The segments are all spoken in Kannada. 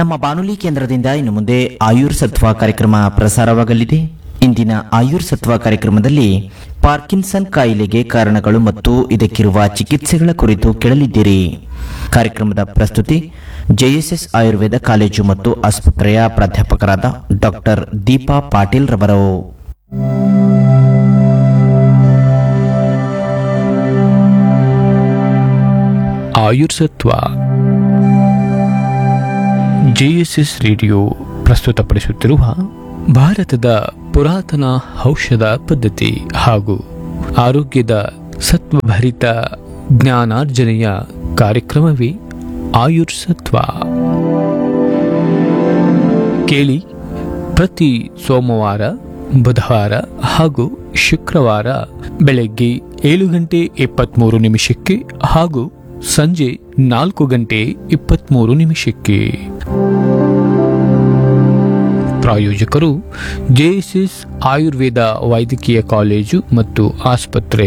ನಮ್ಮ ಬಾನುಲಿ ಕೇಂದ್ರದಿಂದ ಇನ್ನು ಮುಂದೆ ಆಯುರ್ ಸತ್ವ ಕಾರ್ಯಕ್ರಮ ಪ್ರಸಾರವಾಗಲಿದೆ ಇಂದಿನ ಆಯುರ್ ಸತ್ವ ಕಾರ್ಯಕ್ರಮದಲ್ಲಿ ಪಾರ್ಕಿನ್ಸನ್ ಕಾಯಿಲೆಗೆ ಕಾರಣಗಳು ಮತ್ತು ಇದಕ್ಕಿರುವ ಚಿಕಿತ್ಸೆಗಳ ಕುರಿತು ಕೇಳಲಿದ್ದೀರಿ ಕಾರ್ಯಕ್ರಮದ ಪ್ರಸ್ತುತಿ ಜೆಎಸ್ಎಸ್ ಆಯುರ್ವೇದ ಕಾಲೇಜು ಮತ್ತು ಆಸ್ಪತ್ರೆಯ ಪ್ರಾಧ್ಯಾಪಕರಾದ ಡಾಕ್ಟರ್ ದೀಪಾ ಪಾಟೀಲ್ ರವರು ಆಯುರ್ಸತ್ವ ಜೆಎಸ್ಎಸ್ ರೇಡಿಯೋ ಪ್ರಸ್ತುತಪಡಿಸುತ್ತಿರುವ ಭಾರತದ ಪುರಾತನ ಔಷಧ ಪದ್ಧತಿ ಹಾಗೂ ಆರೋಗ್ಯದ ಸತ್ವಭರಿತ ಜ್ಞಾನಾರ್ಜನೆಯ ಕಾರ್ಯಕ್ರಮವೇ ಆಯುರ್ಸತ್ವ ಕೇಳಿ ಪ್ರತಿ ಸೋಮವಾರ ಬುಧವಾರ ಹಾಗೂ ಶುಕ್ರವಾರ ಬೆಳಗ್ಗೆ ಏಳು ಗಂಟೆ ಇಪ್ಪತ್ತ್ಮೂರು ನಿಮಿಷಕ್ಕೆ ಹಾಗೂ ಸಂಜೆ ನಾಲ್ಕು ಗಂಟೆ ಇಪ್ಪತ್ತ್ಮೂರು ನಿಮಿಷಕ್ಕೆ ಪ್ರಾಯೋಜಕರು ಜೆಎಸ್ಎಸ್ ಆಯುರ್ವೇದ ವೈದ್ಯಕೀಯ ಕಾಲೇಜು ಮತ್ತು ಆಸ್ಪತ್ರೆ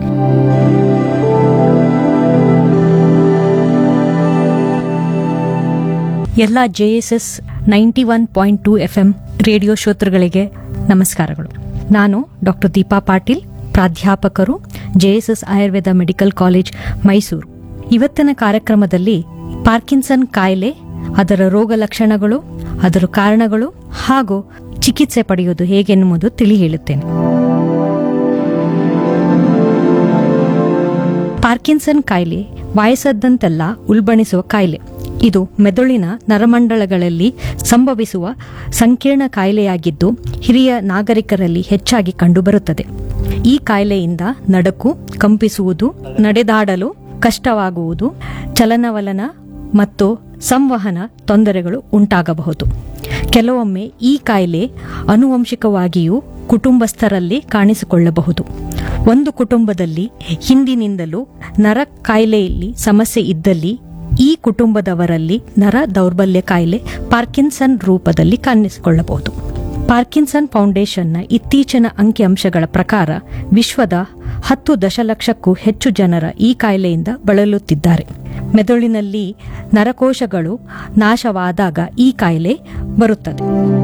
ಎಲ್ಲ J S S ninety one point two F M radio ಶ್ರೋತೃಗಳಿಗೆ ನಮಸ್ಕಾರಗಳು ನಾನು ಡಾಕ್ಟರ್ ದೀಪಾ ಪಾಟೀಲ್ ಪ್ರಾಧ್ಯಾಪಕರು J S S Ayurveda medical college Mysuru ಇವತ್ತಿನ ಕಾರ್ಯಕ್ರಮದಲ್ಲಿ ಪಾರ್ಕಿನ್ಸನ್ ಕಾಯಿಲೆ ಅದರ ರೋಗ ಲಕ್ಷಣಗಳು ಅದರ ಕಾರಣಗಳು ಹಾಗೂ ಚಿಕಿತ್ಸೆ ಪಡೆಯುವುದು ಹೇಗೆನ್ನುವುದು ತಿಳಿ ಹೇಳುತ್ತೇನೆ ಪಾರ್ಕಿನ್ಸನ್ ಕಾಯಿಲೆ ವಯಸ್ಸದ್ದಂತೆಲ್ಲ ಉಲ್ಬಣಿಸುವ ಕಾಯಿಲೆ ಇದು ಮೆದುಳಿನ ನರಮಂಡಲಗಳಲ್ಲಿ ಸಂಭವಿಸುವ ಸಂಕೀರ್ಣ ಕಾಯಿಲೆಯಾಗಿದ್ದು ಹಿರಿಯ ನಾಗರಿಕರಲ್ಲಿ ಹೆಚ್ಚಾಗಿ ಕಂಡುಬರುತ್ತದೆ ಈ ಕಾಯಿಲೆಯಿಂದ ನಡಕು ಕಂಪಿಸುವುದು ನಡೆದಾಡಲು ಕಷ್ಟವಾಗುವುದು ಚಲನವಲನ ಮತ್ತು ಸಂವಹನ ತೊಂದರೆಗಳು ಉಂಟಾಗಬಹುದು ಕೆಲವೊಮ್ಮೆ ಈ ಕಾಯಿಲೆ ಆನುವಂಶಿಕವಾಗಿಯೂ ಕುಟುಂಬಸ್ಥರಲ್ಲಿ ಕಾಣಿಸಿಕೊಳ್ಳಬಹುದು ಒಂದು ಕುಟುಂಬದಲ್ಲಿ ಹಿಂದಿನಿಂದಲೂ ನರ ಕಾಯಿಲೆಯಲ್ಲಿ ಸಮಸ್ಯೆ ಇದ್ದಲ್ಲಿ ಈ ಕುಟುಂಬದವರಲ್ಲಿ ನರ ದೌರ್ಬಲ್ಯ ಕಾಯಿಲೆ ಪಾರ್ಕಿನ್ಸನ್ ರೂಪದಲ್ಲಿ ಕಾಣಿಸಿಕೊಳ್ಳಬಹುದು ಪಾರ್ಕಿನ್ಸನ್ ಫೌಂಡೇಶನ್ನ ಇತ್ತೀಚಿನ ಅಂಕಿಅಂಶಗಳ ಪ್ರಕಾರ ವಿಶ್ವದ ಹತ್ತು ದಶಲಕ್ಷಕ್ಕೂ ಹೆಚ್ಚು ಜನರ ಈ ಕಾಯಿಲೆಯಿಂದ ಬಳಲುತ್ತಿದ್ದಾರೆ ಮೆದುಳಿನಲ್ಲಿ ನರಕೋಶಗಳು ನಾಶವಾದಾಗ ಈ ಕಾಯಿಲೆ ಬರುತ್ತದೆ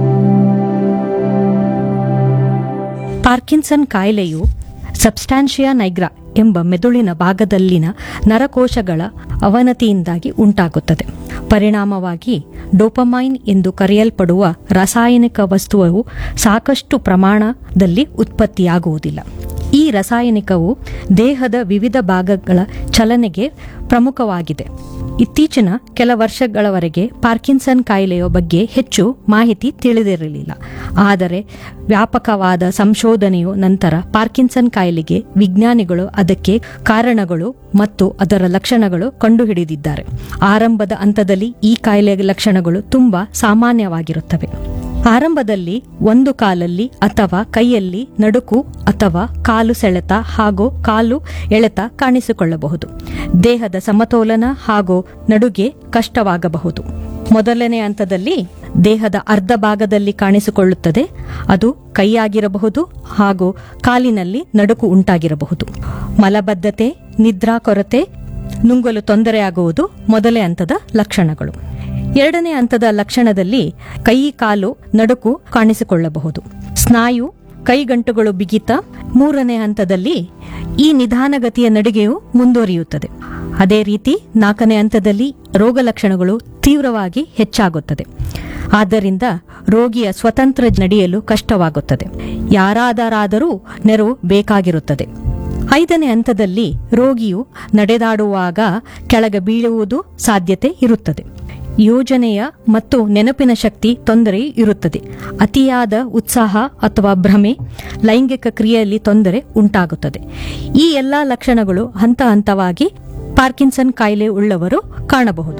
ಪಾರ್ಕಿನ್ಸನ್ ಕಾಯಿಲೆಯು ಸಬ್ಸ್ಟಾನ್ಷಿಯಾ ನೈಗ್ರಾ ಎಂಬ ಮೆದುಳಿನ ಭಾಗದಲ್ಲಿನ ನರಕೋಶಗಳ ಅವನತಿಯಿಂದಾಗಿ ಉಂಟಾಗುತ್ತದೆ ಪರಿಣಾಮವಾಗಿ ಡೋಪಮೈನ್ ಎಂದು ಕರೆಯಲ್ಪಡುವ ರಾಸಾಯನಿಕ ವಸ್ತುವು ಸಾಕಷ್ಟು ಪ್ರಮಾಣದಲ್ಲಿ ಉತ್ಪತ್ತಿಯಾಗುವುದಿಲ್ಲ ಈ ರಾಸಾಯನಿಕವು ದೇಹದ ವಿವಿಧ ಭಾಗಗಳ ಚಲನೆಗೆ ಪ್ರಮುಖವಾಗಿದೆ ಇತ್ತೀಚಿನ ಕೆಲ ವರ್ಷಗಳವರೆಗೆ ಪಾರ್ಕಿನ್ಸನ್ ಕಾಯಿಲೆಯ ಬಗ್ಗೆ ಹೆಚ್ಚು ಮಾಹಿತಿ ತಿಳಿದಿರಲಿಲ್ಲ ಆದರೆ ವ್ಯಾಪಕವಾದ ಸಂಶೋಧನೆಯು ನಂತರ ಪಾರ್ಕಿನ್ಸನ್ ಕಾಯಿಲೆಗೆ ವಿಜ್ಞಾನಿಗಳು ಅದಕ್ಕೆ ಕಾರಣಗಳು ಮತ್ತು ಅದರ ಲಕ್ಷಣಗಳು ಕಂಡುಹಿಡಿದಿದ್ದಾರೆ ಆರಂಭದ ಹಂತದಲ್ಲಿ ಈ ಕಾಯಿಲೆಯ ಲಕ್ಷಣಗಳು ತುಂಬಾ ಸಾಮಾನ್ಯವಾಗಿರುತ್ತವೆ ಆರಂಭದಲ್ಲಿ ಒಂದು ಕಾಲಲ್ಲಿ ಅಥವಾ ಕೈಯಲ್ಲಿ ನಡುಕು ಅಥವಾ ಕಾಲು ಸೆಳೆತ ಹಾಗೂ ಕಾಲು ಎಳೆತ ಕಾಣಿಸಿಕೊಳ್ಳಬಹುದು ದೇಹದ ಸಮತೋಲನ ಹಾಗೂ ನಡುಗೆ ಕಷ್ಟವಾಗಬಹುದು ಮೊದಲನೇ ಹಂತದಲ್ಲಿ ದೇಹದ ಅರ್ಧ ಭಾಗದಲ್ಲಿ ಕಾಣಿಸಿಕೊಳ್ಳುತ್ತದೆ ಅದು ಕೈಯಾಗಿರಬಹುದು ಹಾಗೂ ಕಾಲಿನಲ್ಲಿ ನಡುಕು ಉಂಟಾಗಿರಬಹುದು ಮಲಬದ್ಧತೆ ನಿದ್ರಾ ಕೊರತೆ ನುಂಗಲು ತೊಂದರೆಯಾಗುವುದು ಮೊದಲೇ ಹಂತದ ಲಕ್ಷಣಗಳು ಎರಡನೇ ಹಂತದ ಲಕ್ಷಣದಲ್ಲಿ ಕೈ ಕಾಲು ನಡುಕು ಕಾಣಿಸಿಕೊಳ್ಳಬಹುದು ಸ್ನಾಯು ಕೈಗಂಟುಗಳು ಬಿಗಿತ ಮೂರನೇ ಹಂತದಲ್ಲಿ ಈ ನಿಧಾನಗತಿಯ ನಡಿಗೆಯು ಮುಂದುವರಿಯುತ್ತದೆ ಅದೇ ರೀತಿ ನಾಲ್ಕನೇ ಹಂತದಲ್ಲಿ ರೋಗ ಲಕ್ಷಣಗಳು ತೀವ್ರವಾಗಿ ಹೆಚ್ಚಾಗುತ್ತದೆ ಆದ್ದರಿಂದ ರೋಗಿಯ ಸ್ವತಂತ್ರ ನಡೆಯಲು ಕಷ್ಟವಾಗುತ್ತದೆ ಯಾರಾದರಾದರೂ ನೆರವು ಬೇಕಾಗಿರುತ್ತದೆ ಐದನೇ ಹಂತದಲ್ಲಿ ರೋಗಿಯು ನಡೆದಾಡುವಾಗ ಕೆಳಗೆ ಬೀಳುವುದು ಸಾಧ್ಯತೆ ಇರುತ್ತದೆ ಯೋಜನೆಯ ಮತ್ತು ನೆನಪಿನ ಶಕ್ತಿ ತೊಂದರೆ ಇರುತ್ತದೆ ಅತಿಯಾದ ಉತ್ಸಾಹ ಅಥವಾ ಭ್ರಮೆ ಲೈಂಗಿಕ ಕ್ರಿಯೆಯಲ್ಲಿ ತೊಂದರೆ ಉಂಟಾಗುತ್ತದೆ ಈ ಎಲ್ಲಾ ಲಕ್ಷಣಗಳು ಹಂತ ಹಂತವಾಗಿ ಪಾರ್ಕಿನ್ಸನ್ ಕಾಯಿಲೆ ಉಳ್ಳವರು ಕಾಣಬಹುದು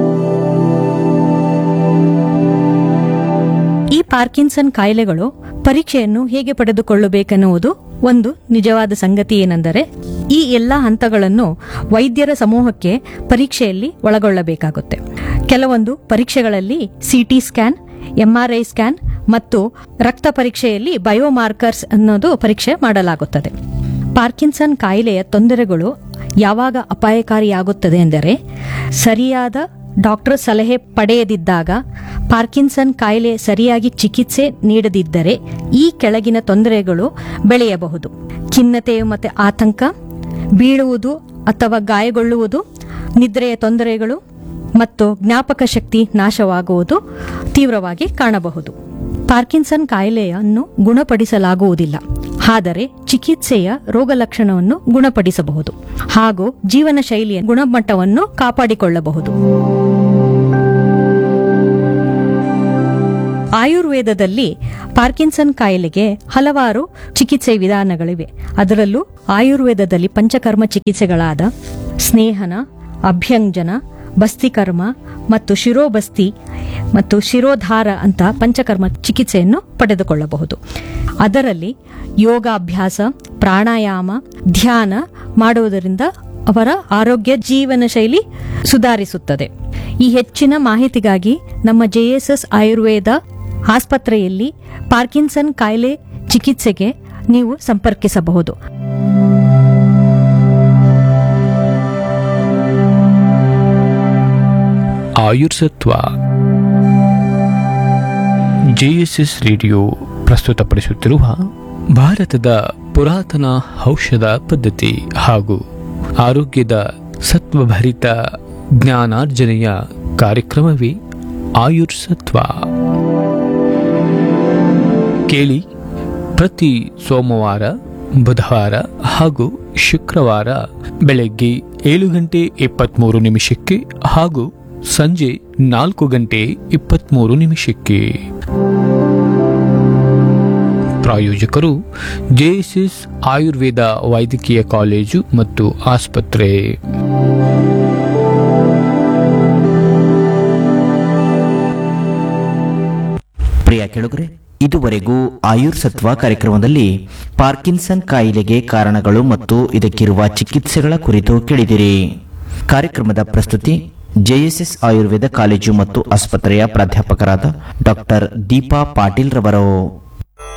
ಈ ಪಾರ್ಕಿನ್ಸನ್ ಕಾಯಿಲೆಗಳು ಪರೀಕ್ಷೆಯನ್ನು ಹೇಗೆ ಪಡೆದುಕೊಳ್ಳಬೇಕೆನ್ನುವುದು ಒಂದು ನಿಜವಾದ ಸಂಗತಿ ಏನೆಂದರೆ ಈ ಎಲ್ಲ ಹಂತಗಳನ್ನು ವೈದ್ಯರ ಸಮೂಹಕ್ಕೆ ಪರೀಕ್ಷೆಯಲ್ಲಿ ಒಳಗೊಳ್ಳಬೇಕಾಗುತ್ತೆ ಕೆಲವೊಂದು ಪರೀಕ್ಷೆಗಳಲ್ಲಿ ಸಿಟಿ ಸ್ಕ್ಯಾನ್ ಎಂಆರ್ಐ ಸ್ಕ್ಯಾನ್ ಮತ್ತು ರಕ್ತ ಪರೀಕ್ಷೆಯಲ್ಲಿ ಬಯೋಮಾರ್ಕರ್ಸ್ ಅನ್ನೋದು ಪರೀಕ್ಷೆ ಮಾಡಲಾಗುತ್ತದೆ ಪಾರ್ಕಿನ್ಸನ್ ಕಾಯಿಲೆಯ ತೊಂದರೆಗಳು ಯಾವಾಗ ಅಪಾಯಕಾರಿಯಾಗುತ್ತದೆ ಎಂದರೆ ಸರಿಯಾದ ಡಾಕ್ಟರ್ ಸಲಹೆ ಪಡೆಯದಿದ್ದಾಗ ಪಾರ್ಕಿನ್ಸನ್ ಕಾಯಿಲೆ ಸರಿಯಾಗಿ ಚಿಕಿತ್ಸೆ ನೀಡದಿದ್ದರೆ ಈ ಕೆಳಗಿನ ತೊಂದರೆಗಳು ಬೆಳೆಯಬಹುದು ಖಿನ್ನತೆ ಮತ್ತು ಆತಂಕ ಬೀಳುವುದು ಅಥವಾ ಗಾಯಗೊಳ್ಳುವುದು ನಿದ್ರೆಯ ತೊಂದರೆಗಳು ಮತ್ತು ಜ್ಞಾಪಕ ಶಕ್ತಿ ನಾಶವಾಗುವುದು ತೀವ್ರವಾಗಿ ಕಾಣಬಹುದು ಪಾರ್ಕಿನ್ಸನ್ ಕಾಯಿಲೆಯನ್ನು ಗುಣಪಡಿಸಲಾಗುವುದಿಲ್ಲ ಆದರೆ ಚಿಕಿತ್ಸೆಯ ರೋಗ ಲಕ್ಷಣವನ್ನು ಗುಣಪಡಿಸಬಹುದು ಹಾಗೂ ಜೀವನ ಶೈಲಿಯ ಗುಣಮಟ್ಟವನ್ನು ಕಾಪಾಡಿಕೊಳ್ಳಬಹುದು ಆಯುರ್ವೇದದಲ್ಲಿ ಪಾರ್ಕಿನ್ಸನ್ ಕಾಯಿಲೆಗೆ ಹಲವಾರು ಚಿಕಿತ್ಸೆ ವಿಧಾನಗಳಿವೆ ಅದರಲ್ಲೂ ಆಯುರ್ವೇದದಲ್ಲಿ ಪಂಚಕರ್ಮ ಚಿಕಿತ್ಸೆಗಳಾದ ಸ್ನೇಹನ ಅಭ್ಯಂಜನ ಬಸ್ತಿಕರ್ಮ ಮತ್ತು ಶಿರೋಬಸ್ತಿ ಮತ್ತು ಶಿರೋಧಾರ ಅಂತ ಪಂಚಕರ್ಮ ಚಿಕಿತ್ಸೆಯನ್ನು ಪಡೆದುಕೊಳ್ಳಬಹುದು ಅದರಲ್ಲಿ ಯೋಗಾಭ್ಯಾಸ ಪ್ರಾಣಾಯಾಮ ಧ್ಯಾನ ಮಾಡುವುದರಿಂದ ಅವರ ಆರೋಗ್ಯ ಜೀವನ ಶೈಲಿ ಸುಧಾರಿಸುತ್ತದೆ ಈ ಹೆಚ್ಚಿನ ಮಾಹಿತಿಗಾಗಿ ನಮ್ಮ ಜೆಎಸ್ಎಸ್ ಆಯುರ್ವೇದ ಆಸ್ಪತ್ರೆಯಲ್ಲಿ ಪಾರ್ಕಿನ್ಸನ್ ಕಾಯಿಲೆ ಚಿಕಿತ್ಸೆಗೆ ನೀವು ಸಂಪರ್ಕಿಸಬಹುದು ಆಯುರ್ಸತ್ವ ಜೆಎಸ್ಎಸ್ ರೇಡಿಯೋ ಪ್ರಸ್ತುತಪಡಿಸುತ್ತಿರುವ ಭಾರತದ ಪುರಾತನ ಔಷಧ ಪದ್ಧತಿ ಹಾಗೂ ಆರೋಗ್ಯದ ಸತ್ವಭರಿತ ಜ್ಞಾನಾರ್ಜನೆಯ ಕಾರ್ಯಕ್ರಮವೇ ಆಯುರ್ಸತ್ವ ಕೇಳಿ ಪ್ರತಿ ಸೋಮವಾರ ಬುಧವಾರ ಹಾಗೂ ಶುಕ್ರವಾರ ಬೆಳಗ್ಗೆ ಏಳು ಗಂಟೆ ಇಪ್ಪತ್ತ್ಮೂರು ನಿಮಿಷಕ್ಕೆ ಹಾಗೂ ಸಂಜೆ ನಾಲ್ಕು ಗಂಟೆ ಇಪ್ಪತ್ತ್ಮೂರು ನಿಮಿಷಕ್ಕೆ ಪ್ರಾಯೋಜಕರು ಜೆಎಸ್ಎಸ್ ಆಯುರ್ವೇದ ವೈದ್ಯಕೀಯ ಕಾಲೇಜು ಮತ್ತು ಆಸ್ಪತ್ರೆ ಪ್ರಿಯ ಕೆಳಗರೆ ಇದುವರೆಗೂ ಆಯುರ್ಸತ್ವ ಕಾರ್ಯಕ್ರಮದಲ್ಲಿ ಪಾರ್ಕಿನ್ಸನ್ ಕಾಯಿಲೆಗೆ ಕಾರಣಗಳು ಮತ್ತು ಇದಕ್ಕಿರುವ ಚಿಕಿತ್ಸೆಗಳ ಕುರಿತು ಕೇಳಿದಿರಿ ಕಾರ್ಯಕ್ರಮದ ಪ್ರಸ್ತುತಿ ಜೆಎಸ್ಎಸ್ ಆಯುರ್ವೇದ ಕಾಲೇಜು ಮತ್ತು ಆಸ್ಪತ್ರೆಯ ಪ್ರಾಧ್ಯಾಪಕರಾದ ಡಾಕ್ಟರ್ ದೀಪಾ ಪಾಟೀಲ್ ರವರು